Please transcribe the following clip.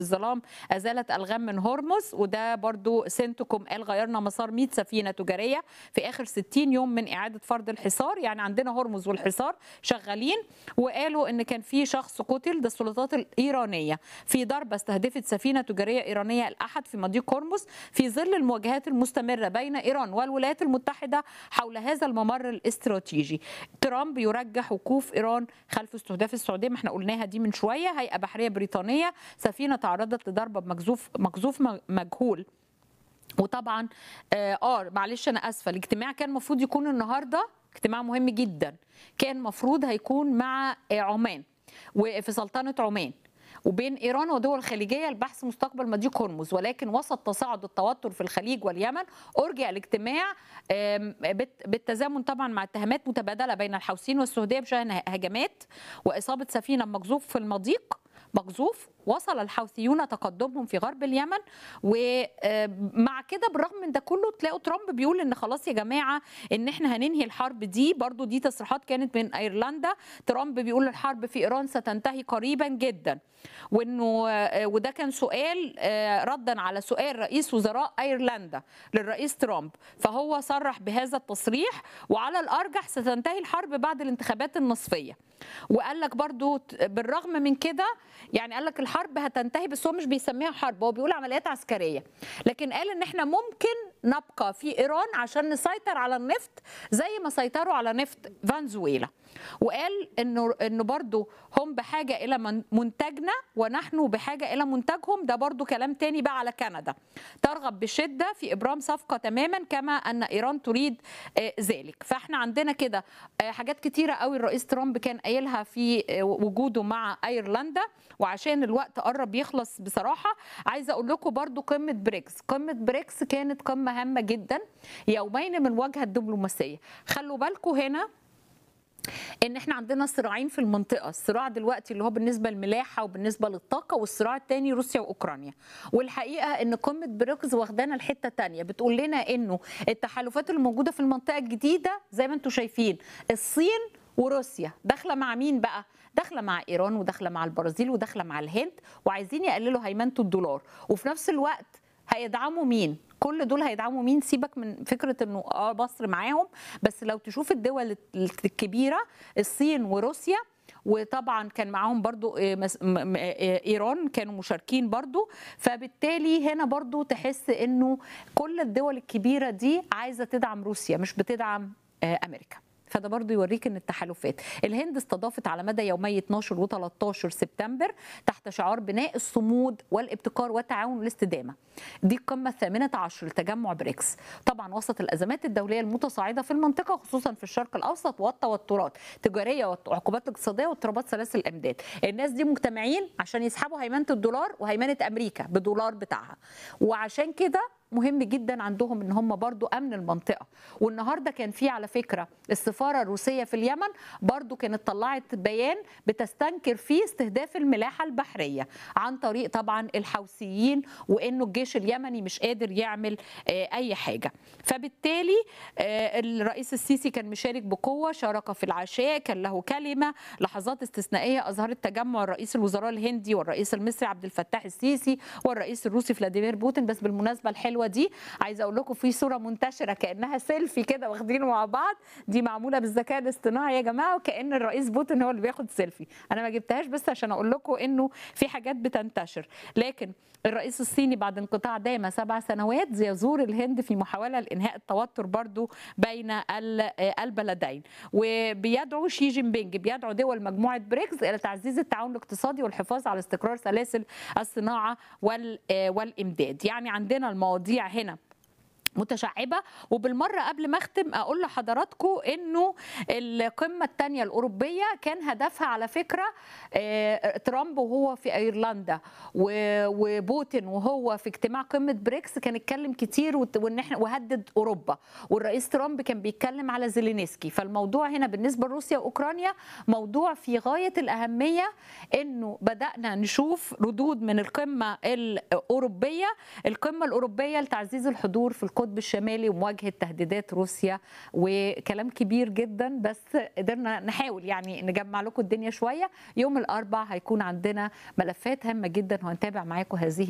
الظلام ازالت الغام من هرمز وده برضو سنتكم قال غيرنا مسار 100 سفينه تجاريه في اخر 60 يوم من اعاده فرض الحصار يعني عندنا هرمز والحصار شغالين وقالوا ان كان في شخص قتل ده السلطات الايرانيه في ضربه استهدفت سفينه تجاريه ايرانيه الاحد في مضيق هرمز في ظل المواجهات المستمره بين ايران والولايات المتحده حول هذا الممر الاستراتيجي ترامب يرجح وقوف ايران خلف استهداف السعوديه ما احنا قلناها دي من شويه هيئه بحريه بريطانيه سفينه تعرضت لضربه بمقذوف مقذوف مجهول وطبعا اه آه، معلش انا اسفه الاجتماع كان المفروض يكون النهارده اجتماع مهم جدا كان المفروض هيكون مع آه، عمان وفي سلطنه عمان وبين ايران ودول الخليجيه لبحث مستقبل مضيق هرمز ولكن وسط تصاعد التوتر في الخليج واليمن ارجع الاجتماع آم، بت- بالتزامن طبعا مع اتهامات متبادله بين الحوثيين والسعوديه بشان هجمات واصابه سفينه مقذوف في المضيق مقذوف وصل الحوثيون تقدمهم في غرب اليمن ومع كده بالرغم من ده كله تلاقوا ترامب بيقول ان خلاص يا جماعه ان احنا هننهي الحرب دي برضو دي تصريحات كانت من ايرلندا ترامب بيقول الحرب في ايران ستنتهي قريبا جدا وانه آه، وده كان سؤال آه، ردا على سؤال رئيس وزراء ايرلندا للرئيس ترامب فهو صرح بهذا التصريح وعلى الارجح ستنتهي الحرب بعد الانتخابات النصفيه وقال لك برضو ت- بالرغم من كده يعني قال لك الحرب هتنتهي بس هو مش بيسميها حرب هو بيقول عمليات عسكريه لكن قال ان احنا ممكن نبقى في ايران عشان نسيطر على النفط زي ما سيطروا على نفط فنزويلا وقال انه انه برضو هم بحاجه الى من- منتجنا ونحن بحاجه الى منتجهم ده برضو كلام تاني بقى على كندا ترغب بشده في ابرام صفقه تماما كما ان ايران تريد آه، ذلك فاحنا عندنا كده آه، حاجات كتيره قوي الرئيس ترامب كان قايلها في آه، وجوده مع ايرلندا وعشان الوقت قرب يخلص بصراحه عايزه اقول لكم برضو قمه بريكس قمه بريكس كانت قمه هامه جدا يومين من الواجهه الدبلوماسيه خلوا بالكم هنا ان احنا عندنا صراعين في المنطقه الصراع دلوقتي اللي هو بالنسبه للملاحه وبالنسبه للطاقه والصراع الثاني روسيا واوكرانيا والحقيقه ان قمه بريكس واخدانا لحته تانية بتقول لنا انه التحالفات اللي موجوده في المنطقه الجديده زي ما انتم شايفين الصين وروسيا داخله مع مين بقى داخله مع ايران وداخله مع البرازيل وداخله مع الهند وعايزين يقللوا هيمنه الدولار وفي نفس الوقت هيدعموا مين كل دول هيدعموا مين سيبك من فكره انه اه مصر معاهم بس لو تشوف الدول الكبيره الصين وروسيا وطبعا كان معاهم برضو آه، مس- م- م- آه، ايران كانوا مشاركين برضو فبالتالي هنا برضو تحس انه كل الدول الكبيره دي عايزه تدعم روسيا مش بتدعم آه، امريكا فده برضو يوريك ان التحالفات الهند استضافت على مدى يومي 12 و13 سبتمبر تحت شعار بناء الصمود والابتكار والتعاون والاستدامه دي القمه الثامنه عشر لتجمع بريكس طبعا وسط الازمات الدوليه المتصاعده في المنطقه خصوصا في الشرق الاوسط والتوترات التجاريه والعقوبات الاقتصاديه واضطرابات سلاسل الامداد الناس دي مجتمعين عشان يسحبوا هيمنه الدولار وهيمنه امريكا بدولار بتاعها وعشان كده مهم جدا عندهم ان هم برضو امن المنطقه والنهارده كان في على فكره السفاره الروسيه في اليمن برضو كانت طلعت بيان بتستنكر فيه استهداف الملاحه البحريه عن طريق طبعا الحوثيين وانه الجيش اليمني مش قادر يعمل آه، اي حاجه فبالتالي آه، الرئيس السيسي كان مشارك بقوه شارك في العشاء كان له كلمه لحظات استثنائيه اظهرت تجمع رئيس الوزراء الهندي والرئيس المصري عبد الفتاح السيسي والرئيس الروسي فلاديمير بوتين بس بالمناسبه الحلوه دي عايزه اقول لكم في صوره منتشره كانها سيلفي كده واخدينه مع بعض دي معموله بالذكاء الاصطناعي يا جماعه وكان الرئيس بوتين هو اللي بياخد سيلفي انا ما جبتهاش بس عشان اقول لكم انه في حاجات بتنتشر لكن الرئيس الصيني بعد انقطاع دام سبع سنوات يزور الهند في محاوله لانهاء التوتر برضو بين ال- البلدين وبيدعو شي جين بينج بيدعو دول مجموعه بريكس الى تعزيز التعاون الاقتصادي والحفاظ على استقرار سلاسل الصناعه وال- والامداد يعني عندنا المواضيع هنا متشعبه وبالمره قبل ما اختم اقول لحضراتكم انه القمه الثانيه الاوروبيه كان هدفها على فكره آه، ترامب وهو في ايرلندا و- وبوتين وهو في اجتماع قمه بريكس كان اتكلم كتير وت- وان احنا وهدد اوروبا والرئيس ترامب كان بيتكلم على زيلينسكي فالموضوع هنا بالنسبه لروسيا واوكرانيا موضوع في غايه الاهميه انه بدانا نشوف ردود من القمه الاوروبيه القمه الاوروبيه لتعزيز الحضور في القرى القطب الشمالي ومواجهه تهديدات روسيا وكلام كبير جدا بس قدرنا نحاول يعني نجمع لكم الدنيا شويه يوم الاربعاء هيكون عندنا ملفات هامه جدا وهنتابع معاكم هذه